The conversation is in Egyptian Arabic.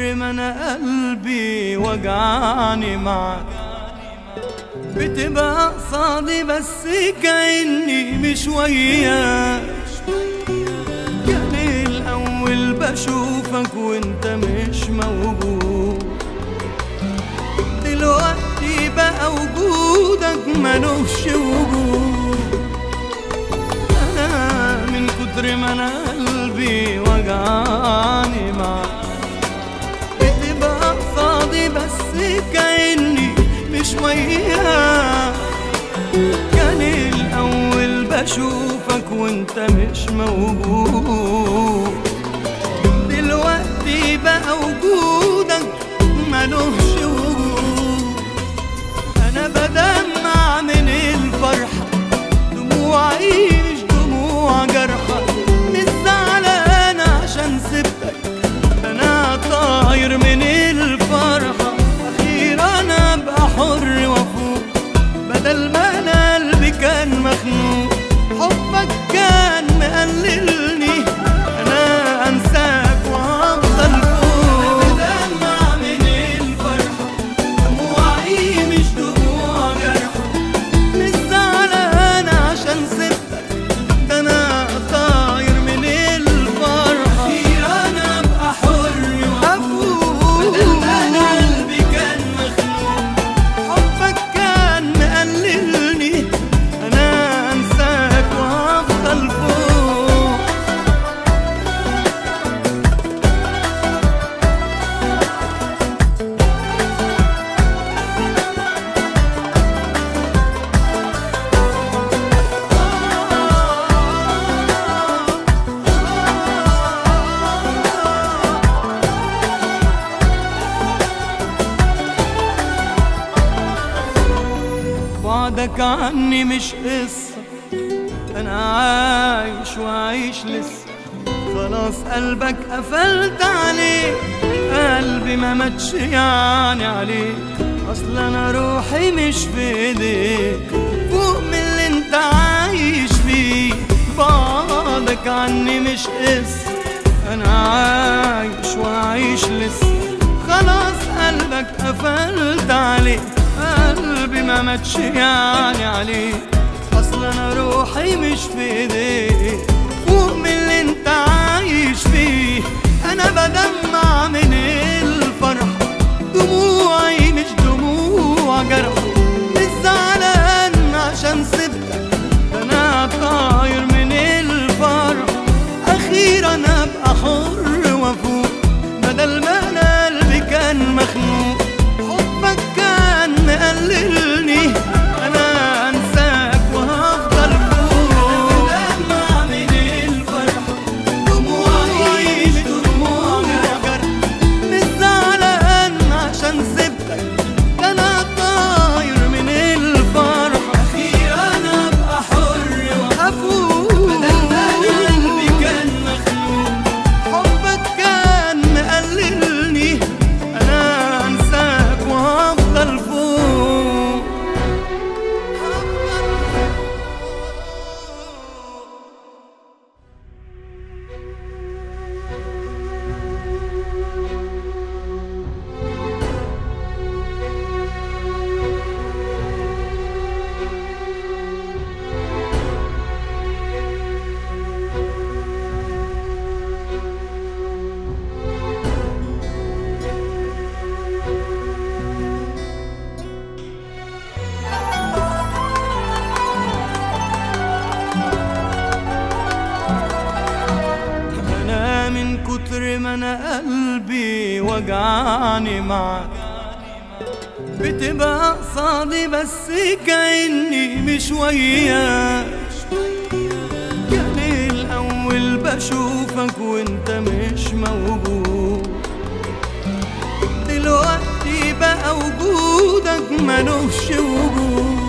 كتر ما انا قلبي وجعني معك بتبقى قصادي بس كأني مش وياك كان الأول بشوفك وانت مش موجود دلوقتي بقى وجودك ملوش وجود أنا من كتر ما أنا قلبي وجعني معك بتبقى قصادي بس كأني مش وياك كان الأول بشوفك وانت مش موجود دلوقتي بقى وجودك ملوش وجود أنا بدمع من الفرحة دموعي مش دموع جرحة مش زعلان عشان سبتك أنا طاير من الفرحة أخيرا أبقى حر وأفوق بدل ما أنا قلبي كان مخنوق حبك كان مقللني أنا أنساك وأفضل فوق بدمع من الفرحة دموعي مش دموع جرحة مش زعلان عشان سبتك ده انا طاير من الفرحة أخيرا أنا أبقى حر وأفوق بدل ما أنا قلبي كان مخنوق حبك كان مقللني أنا أنساك وأفضل فوق بعدك عني مش قصة أنا عايش وعايش لسه خلاص قلبك قفلت عليه قلبي ما ماتش يعني عليك أصل أنا روحي مش في إيديك فوق من اللي أنت عايش فيه بعدك عني مش قصة أنا عايش وعايش لسه خلاص قلبك قفلت عليه قلبي ما ماتش يعني عليه اصل انا روحي مش في ايديك فوق من اللي انت عايش فيه انا بدمع من الفرحة دموعي مش دموع جرح مش زعلان عشان سبتك ده انا طاير من الفرحة اخيرا ابقى حر وافوق بدل ما انا قلبي كان مخنوق حبك كان مقللني انا انساك وهفضل فوق بدمع من الفرحة دموعي مش دموع جرح مش زعلان عشان سبتك ده انا طاير من الفرحة اخيرا ابقى حر وافوق بدل ما أنا قلبي كان مخنوق حبك كان مقللني انا انساك وافضل فوق هفضل فوق انا من كتر ما انا قلبي وجعني معك بتبقى قصادي بس كأني مش وياك كان الأول بشوفك وانت مش موجود دلوقتي بقى وجودك ملوش وجود